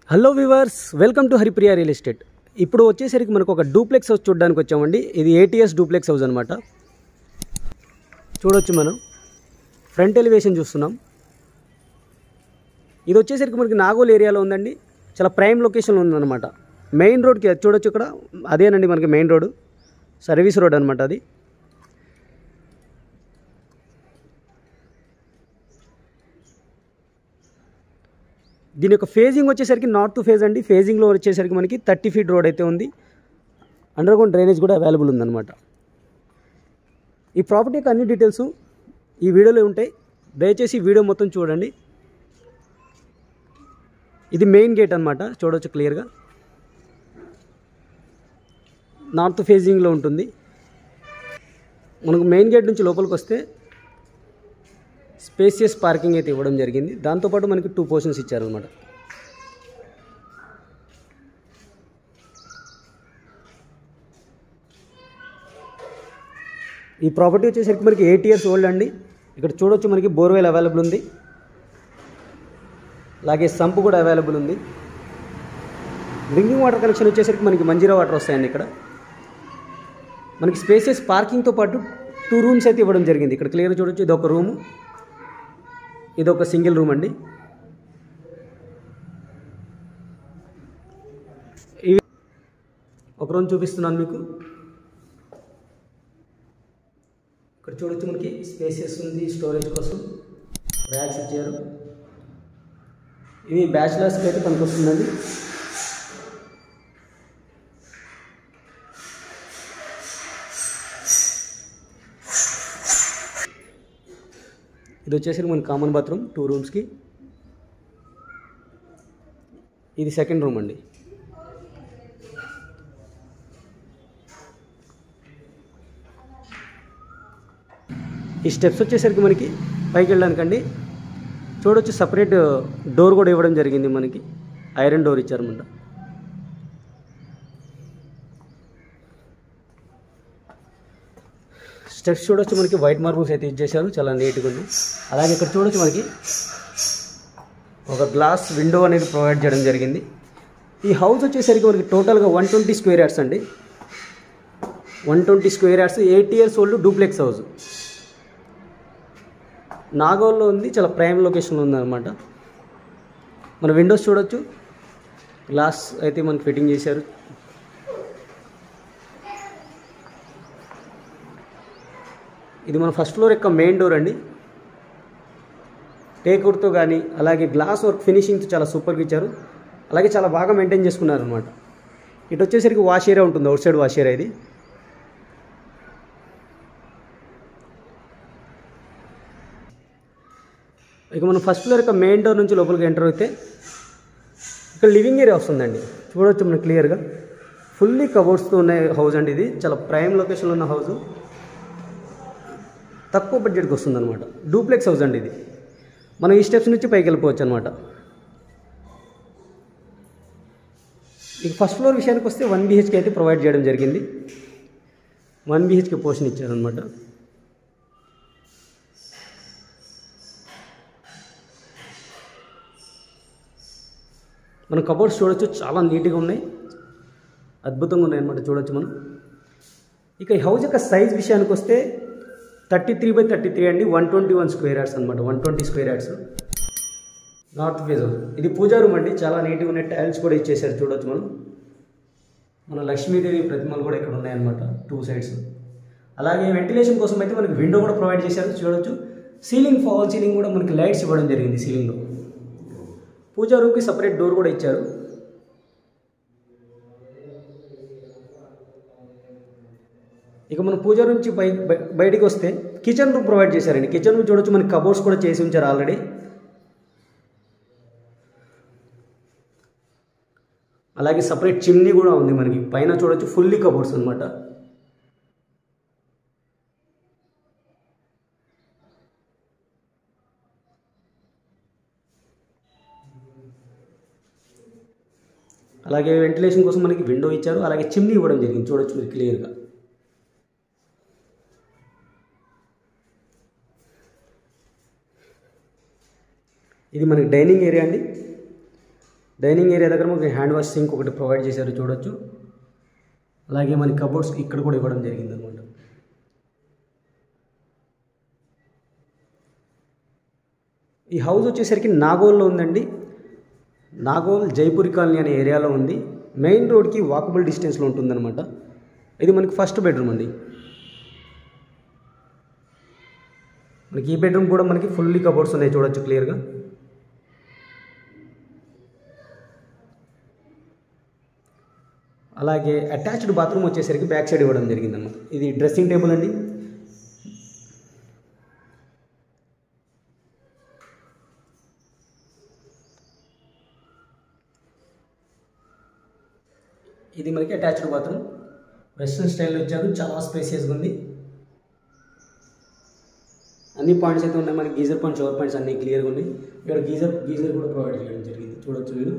Hello viewers welcome to Haripriya real estate ఇప్పుడు వచ్చేసరికి మనకు ఒక డూప్లెక్స్ హౌస్ చూడడానికి వచ్చామండి ఇది ఏటీఎస్ డూప్లెక్స్ హౌస్ అనమాట చూడొచ్చు మనం ఫ్రంట్ ఎలివేషన్ చూస్తున్నాం ఇది వచ్చేసరికి మనకి నాగోల్ ఏరియాలో ఉందండి చాలా ప్రైమ్ లొకేషన్లో ఉందన్నమాట మెయిన్ రోడ్కి అది చూడొచ్చు ఇక్కడ అదేనండి మనకి మెయిన్ రోడ్ సర్వీస్ రోడ్ అనమాట అది దీని యొక్క ఫేజింగ్ వచ్చేసరికి నార్త్ ఫేజ్ అండి ఫేజింగ్లో వచ్చేసరికి మనకి థర్టీ ఫీట్ రోడ్ అయితే ఉంది అండర్ గ్రౌండ్ డ్రైనేజ్ కూడా అవైలబుల్ ఉందన్నమాట ఈ ప్రాపర్టీ యొక్క అన్ని డీటెయిల్స్ ఈ వీడియోలో ఉంటాయి దయచేసి ఈ వీడియో మొత్తం చూడండి ఇది మెయిన్ గేట్ అనమాట చూడవచ్చు క్లియర్గా నార్త్ ఫేజింగ్లో ఉంటుంది మనకు మెయిన్ గేట్ నుంచి లోపలికి వస్తే స్పేసియస్ పార్కింగ్ అయితే ఇవ్వడం జరిగింది దాంతోపాటు మనకి టూ పోర్షన్స్ ఇచ్చారనమాట ఈ ప్రాపర్టీ వచ్చేసరికి మనకి ఎయిట్ ఇయర్స్ ఓల్డ్ అండి ఇక్కడ చూడొచ్చు మనకి బోర్వెల్ అవైలబుల్ ఉంది అలాగే సంప్ కూడా అవైలబుల్ ఉంది డ్రింకింగ్ వాటర్ కనెక్షన్ వచ్చేసరికి మనకి మంజీరా వాటర్ వస్తాయండి ఇక్కడ మనకి స్పేసెస్ పార్కింగ్తో పాటు టూ రూమ్స్ అయితే ఇవ్వడం జరిగింది ఇక్కడ క్లియర్ చూడొచ్చు ఇది ఒక రూము ఇది ఒక సింగిల్ రూమ్ అండి ఇవి ఒక రూమ్ చూపిస్తున్నాను మీకు ఇక్కడ చూడొచ్చు మనకి స్పేసెస్ ఉంది స్టోరేజ్ కోసం ర్యాక్స్ ఇచ్చారు ఇది బ్యాచిలర్స్కి అయితే పనికొస్తుందండి ఇది వచ్చేసి మన కామన్ బాత్రూమ్ టూ రూమ్స్కి ఇది సెకండ్ రూమ్ అండి ఈ స్టెప్స్ వచ్చేసరికి మనకి పైకి వెళ్ళడానికండి చూడొచ్చు సపరేట్ డోర్ కూడా ఇవ్వడం జరిగింది మనకి ఐరన్ డోర్ ఇచ్చారన్నమాట స్టెప్స్ చూడొచ్చు మనకి వైట్ మార్బుల్స్ అయితే ఇచ్చేసారు చాలా నీట్గా ఉంది అలాగే ఇక్కడ చూడొచ్చు మనకి ఒక గ్లాస్ విండో అనేది ప్రొవైడ్ చేయడం జరిగింది ఈ హౌస్ వచ్చేసరికి మనకి టోటల్గా వన్ ట్వంటీ స్క్వేర్ యార్డ్స్ అండి one twenty square yards eight years old duplex house నాగోల్లో ఉంది చాలా ప్రైమ్ లొకేషన్లో ఉందన్నమాట మన విండోస్ చూడొచ్చు గ్లాస్ అయితే మనకి ఫిట్టింగ్ చేశారు ఇది మన ఫస్ట్ ఫ్లోర్ యొక్క మెయిన్ డోర్ అండి టేక్వుడ్తో కానీ అలాగే గ్లాస్ వర్క్ ఫినిషింగ్తో చాలా సూపర్గా ఇచ్చారు అలాగే చాలా బాగా మెయింటైన్ చేసుకున్నారు అనమాట ఇటు వచ్చేసరికి వాష్ ఏరియా ఉంటుంది అవుట్ సైడ్ వాష్ ఏరియా ఇది ఇక మనం ఫస్ట్ ఫ్లోర్ యొక్క మెయిన్ డోర్ నుంచి లోపలికి ఎంటర్ అయితే ఇక్కడ లివింగ్ ఏరియా వస్తుందండి చూడవచ్చు మనం క్లియర్గా ఫుల్లీ కబోర్డ్స్తో ఉన్న హౌస్ అండి ఇది చాలా ప్రైమ్ లొకేషన్లో ఉన్న హౌస్ తక్కువ బడ్జెట్కి వస్తుంది అనమాట డూప్లెక్స్ హౌస్ అండి ఇది మనం ఈ స్టెప్స్ నుంచి పైకి వెళ్ళిపోవచ్చు అనమాట ఇక ఫస్ట్ ఫ్లోర్ విషయానికి వస్తే వన్ బీహెచ్కే అయితే ప్రొవైడ్ చేయడం జరిగింది వన్ బీహెచ్కే పోర్షన్ ఇచ్చారనమాట మనం కబోర్డ్స్ చూడొచ్చు చాలా నీట్గా ఉన్నాయి అద్భుతంగా ఉన్నాయి అనమాట చూడొచ్చు మనం ఇక ఈ హౌస్ యొక్క సైజ్ విషయానికి వస్తే thirty three by thirty three అండి one twenty one square yards అనమాట one twenty square yards north face ఇది పూజా రూమ్ అండి చాలా నీట్గా ఉన్నాయి టైల్స్ కూడా ఇచ్చేసారు చూడొచ్చు మనం మన లక్ష్మీదేవి ప్రతిమలు కూడా ఇక్కడ ఉన్నాయన్నమాట టూ సైడ్స్ అలాగే వెంటిలేషన్ కోసం అయితే మనకి విండో కూడా ప్రొవైడ్ చేశారు చూడొచ్చు సీలింగ్ ఫాల్ సీలింగ్ కూడా మనకి లైట్స్ ఇవ్వడం జరిగింది సీలింగ్లో పూజా రూమ్కి సపరేట్ డోర్ కూడా ఇచ్చారు ఇక మన పూజ నుంచి బయ బయటికి వస్తే కిచెన్ రూమ్ ప్రొవైడ్ చేశారండి కిచెన్ రూమ్ చూడొచ్చు మనకి కబోర్డ్స్ కూడా చేసి ఉంచారు ఆల్రెడీ అలాగే సపరేట్ చిమ్నీ కూడా ఉంది మనకి పైన చూడొచ్చు ఫుల్లీ కబోర్డ్స్ అనమాట అలాగే వెంటిలేషన్ కోసం మనకి విండో ఇచ్చారు అలాగే చిమ్నీ ఇవ్వడం జరిగింది చూడొచ్చు మీరు క్లియర్గా ఇది మనకి డైనింగ్ ఏరియా అండి డైనింగ్ ఏరియా దగ్గర మనకి హ్యాండ్ వాష్ సింక్ ఒకటి ప్రొవైడ్ చేశారు చూడొచ్చు అలాగే మనకి కబోర్డ్స్ ఇక్కడ కూడా ఇవ్వడం జరిగింది అనమాట ఈ హౌస్ వచ్చేసరికి నాగోల్లో ఉందండి నాగోల్ జైపూరి కాలనీ అనే ఏరియాలో ఉంది మెయిన్ రోడ్కి వాకబుల్ డిస్టెన్స్లో ఉంటుందన్నమాట ఇది మనకి ఫస్ట్ బెడ్రూమ్ అండి మనకి ఈ బెడ్రూమ్ కూడా మనకి ఫుల్లీ కబోర్డ్స్ ఉన్నాయి చూడొచ్చు క్లియర్గా అలాగే అటాచ్డ్ బాత్రూమ్ వచ్చేసరికి బ్యాక్ సైడ్ ఇవ్వడం జరిగిందన్నమాట ఇది డ్రెస్సింగ్ టేబుల్ అండి ఇది మనకి అటాచ్డ్ బాత్రూమ్ వెస్ట్రన్ స్టైల్లో ఇచ్చారు చాలా స్పేసియస్గా ఉంది అన్ని పాయింట్స్ అయితే ఉన్నాయి మనకి గీజర్ పాయింట్ షవర్ పాయింట్స్ అన్ని క్లియర్గా ఉన్నాయి ఇక్కడ గీజర్ గీజర్ కూడా ప్రొవైడ్ చేయడం జరిగింది చూడొచ్చు మీరు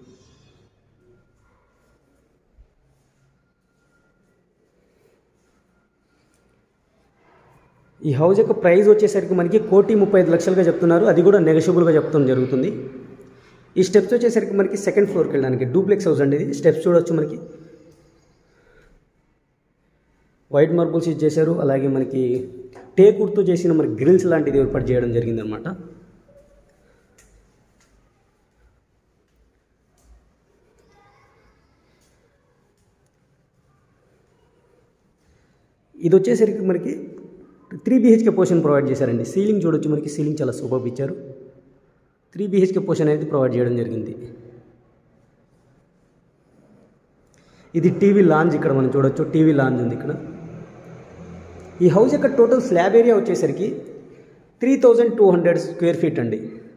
ఈ హౌస్ యొక్క ప్రైస్ వచ్చేసరికి మనకి కోటి ముప్పై ఐదు లక్షలుగా చెప్తున్నారు అది కూడా నెగషియబుల్గా చెప్తాం జరుగుతుంది ఈ స్టెప్స్ వచ్చేసరికి మనకి సెకండ్ ఫ్లోర్కి వెళ్ళడానికి డూప్లెక్స్ హౌస్ అండి ఇది స్టెప్స్ చూడొచ్చు మనకి వైట్ మార్బుల్స్ యూజ్ చేశారు అలాగే మనకి టేకుడ్తో చేసిన మనకి గ్రిల్స్ లాంటిది ఏర్పాటు చేయడం జరిగిందనమాట ఇది వచ్చేసరికి మనకి త్రీ బీహెచ్కే పోర్షన్ ప్రొవైడ్ చేశారండి సీలింగ్ చూడొచ్చు మనకి సీలింగ్ చాలా సూపర్ ఇచ్చారు త్రీ బీహెచ్కే పోర్షన్ అనేది ప్రొవైడ్ చేయడం జరిగింది ఇది టీవీ లాంజ్ ఇక్కడ మనం చూడొచ్చు టీవీ లాంజ్ ఉంది ఇక్కడ ఈ హౌస్ యొక్క టోటల్ స్లాబ్ ఏరియా వచ్చేసరికి three thousand two hundred square feet అండి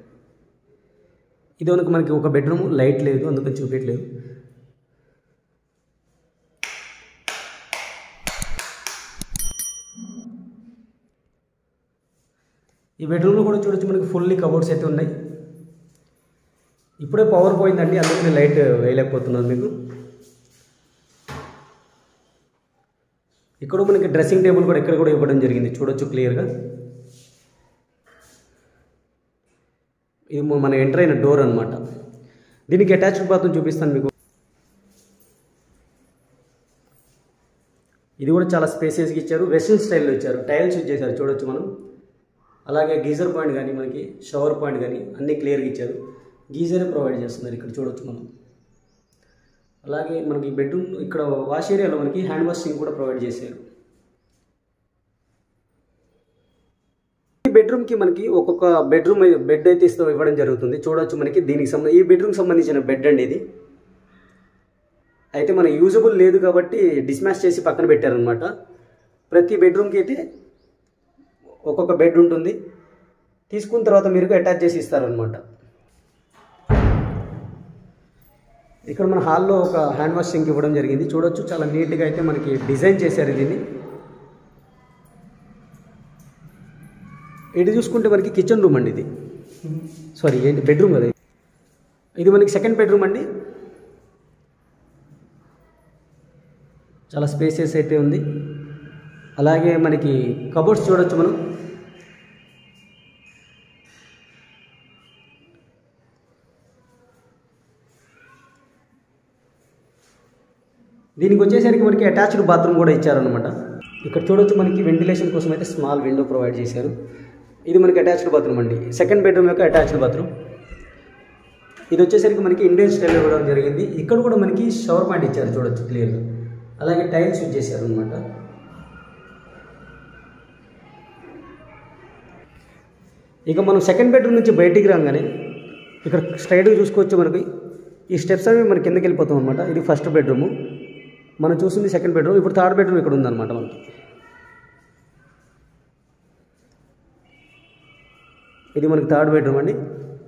ఇది మనకు మనకి ఒక బెడ్రూమ్ లైట్ లేదు అందుకని చూపించలేదు ఈ బెడ్రూమ్లో కూడా చూడొచ్చు మనకి ఫుల్లీ కబోర్డ్స్ అయితే ఉన్నాయి ఇప్పుడే పవర్ పోయిందండి అందుకని లైట్ వేయలేకపోతున్నాను మీకు ఇక్కడ మనకి డ్రెస్సింగ్ టేబుల్ కూడా ఇక్కడ కూడా ఇవ్వడం జరిగింది చూడొచ్చు క్లియర్గా ఇది మన ఎంటర్ అయిన డోర్ అనమాట దీనికి అటాచ్డ్ బాత్రూమ్ చూపిస్తాను మీకు ఇది కూడా చాలా స్పేసియస్గా ఇచ్చారు వెస్ట్రన్ స్టైల్లో ఇచ్చారు టైల్స్ యూజ్ చేశారు చూడొచ్చు మనం అలాగే గీజర్ పాయింట్ కానీ మనకి షవర్ పాయింట్ కానీ అన్నీ క్లియర్గా ఇచ్చారు గీజరే ప్రొవైడ్ చేస్తున్నారు ఇక్కడ చూడొచ్చు మనం అలాగే మనకి బెడ్రూమ్ ఇక్కడ వాష్ ఏరియాలో మనకి హ్యాండ్ వాష్ సింక్ కూడా ప్రొవైడ్ చేశారు ఈ బెడ్రూమ్కి మనకి ఒక్కొక్క బెడ్రూమ్ బెడ్ అయితే ఇస్తూ ఇవ్వడం జరుగుతుంది చూడొచ్చు మనకి దీనికి సంబంధించి ఈ బెడ్రూమ్కి సంబంధించిన బెడ్ అండి ఇది అయితే మన యూజబుల్ లేదు కాబట్టి డిస్మాష్ చేసి పక్కన పెట్టారనమాట ప్రతి బెడ్రూమ్కి అయితే ఒక్కొక్క బెడ్ ఉంటుంది తీసుకున్న తర్వాత మీరు అటాచ్ చేసి ఇస్తారనమాట ఇక్కడ మన హాల్లో ఒక హ్యాండ్ వాష్ సింక్ ఇవ్వడం జరిగింది చూడొచ్చు చాలా నీట్గా అయితే మనకి డిజైన్ చేశారు దీన్ని ఇది చూసుకుంటే మనకి కిచెన్ రూమ్ అండి ఇది సారీ ఏంటి బెడ్రూమ్ కదా ఇది. ఇది మనకి సెకండ్ బెడ్రూమ్ అండి చాలా స్పేసెస్ అయితే ఉంది అలాగే మనకి కబోర్డ్స్ చూడొచ్చు మనం దీనికి వచ్చేసరికి మనకి అటాచ్డ్ బాత్రూమ్ కూడా ఇచ్చారనమాట ఇక్కడ చూడొచ్చు మనకి వెంటిలేషన్ కోసం అయితే స్మాల్ విండో ప్రొవైడ్ చేశారు ఇది మనకి అటాచ్డ్ బాత్రూమ్ అండి సెకండ్ బెడ్రూమ్ యొక్క అటాచ్డ్ బాత్రూమ్ ఇది వచ్చేసరికి మనకి ఇండియన్ స్టైల్ ఇవ్వడం జరిగింది ఇక్కడ కూడా మనకి షవర్ పాయింట్ ఇచ్చారు చూడొచ్చు క్లియర్గా అలాగే టైల్స్ యూజ్ చేశారు అనమాట ఇక మనం సెకండ్ బెడ్రూమ్ నుంచి బయటికి రాగానే ఇక్కడ స్ట్రైట్గా చూసుకోవచ్చు మనకి ఈ స్టెప్స్ అనేవి మన కిందకి వెళ్ళిపోతాం అనమాట ఇది ఫస్ట్ బెడ్రూము మనం చూసింది సెకండ్ బెడ్రూమ్ ఇప్పుడు థర్డ్ బెడ్రూమ్ ఇక్కడ ఉందన్నమాట మనకి ఇది మనకి థర్డ్ బెడ్రూమ్ అండి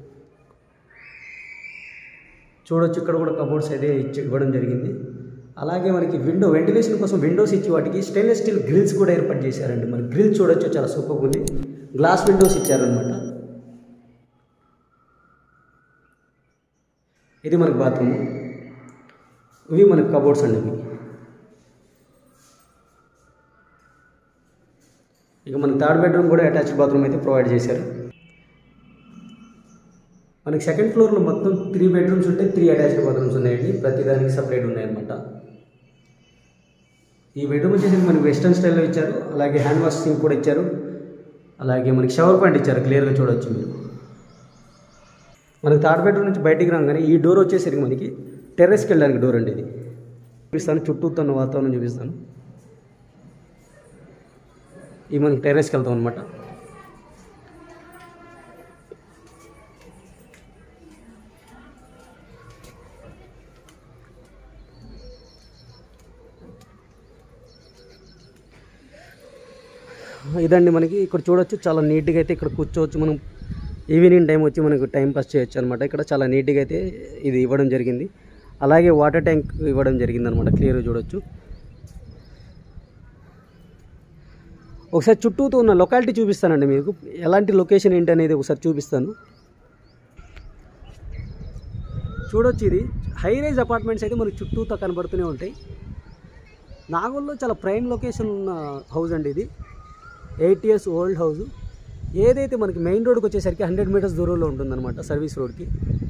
చూడొచ్చు ఇక్కడ కూడా కబోర్డ్స్ అయితే ఇచ్చి ఇవ్వడం జరిగింది అలాగే మనకి విండో వెంటిలేషన్ కోసం విండోస్ ఇచ్చి వాటికి స్టెయిన్లెస్ స్టీల్ గ్రిల్స్ కూడా ఏర్పాటు చేశారండి మన గ్రిల్ చూడొచ్చు చాలా సూపర్గా ఉంది గ్లాస్ విండోస్ ఇచ్చారనమాట ఇది మనకి బాత్రూమ్ ఇవి మనకి కబోర్డ్స్ అండి ఇవి ఇక మన థర్డ్ బెడ్రూమ్ కూడా అటాచ్డ్ బాత్రూమ్ అయితే ప్రొవైడ్ చేశారు మనకి సెకండ్ ఫ్లోర్లో మొత్తం త్రీ బెడ్రూమ్స్ ఉంటాయి త్రీ అటాచ్డ్ బాత్రూమ్స్ ఉన్నాయండి ప్రతి దానికి సపరేట్ ఉన్నాయన్నమాట ఈ బెడ్రూమ్ వచ్చేసి మనకి వెస్ట్రన్ స్టైల్లో ఇచ్చారు అలాగే హ్యాండ్ వాష్ సింక్ కూడా ఇచ్చారు అలాగే మనకి షవర్ పాయింట్ ఇచ్చారు క్లియర్గా చూడవచ్చు మీరు మనకి థర్డ్ బెడ్రూమ్ నుంచి బయటికి రాగానే ఈ డోర్ వచ్చేసరికి మనకి టెర్రస్కి వెళ్ళడానికి డోర్ అండి ఇది చూపిస్తాను చుట్టూ తన వాతావరణం చూపిస్తాను ఈ మనకి టెర్రస్కి వెళ్తాం అనమాట ఇదండి మనకి ఇక్కడ చూడొచ్చు చాలా నీట్గా అయితే ఇక్కడ కూర్చోవచ్చు మనం ఈవినింగ్ టైం వచ్చి మనకు టైం పాస్ చేయొచ్చు అనమాట ఇక్కడ చాలా నీట్గా అయితే ఇది ఇవ్వడం జరిగింది అలాగే వాటర్ ట్యాంక్ ఇవ్వడం జరిగింది అనమాట క్లియర్గా చూడొచ్చు ఒకసారి చుట్టూతో ఉన్న లొకాలిటీ చూపిస్తానండి మీకు ఎలాంటి లొకేషన్ ఏంటి అనేది ఒకసారి చూపిస్తాను చూడొచ్చు ఇది హై రైజ్ అపార్ట్మెంట్స్ అయితే మనకి చుట్టూతో కనబడుతూనే ఉంటాయి నాగోల్లో చాలా ప్రైమ్ లొకేషన్ ఉన్న హౌస్ అండి ఇది ఎయిట్ ఇయర్స్ ఓల్డ్ హౌస్ ఏదైతే మనకి మెయిన్ రోడ్కి వచ్చేసరికి హండ్రెడ్ మీటర్స్ దూరంలో ఉంటుందన్నమాట సర్వీస్ రోడ్కి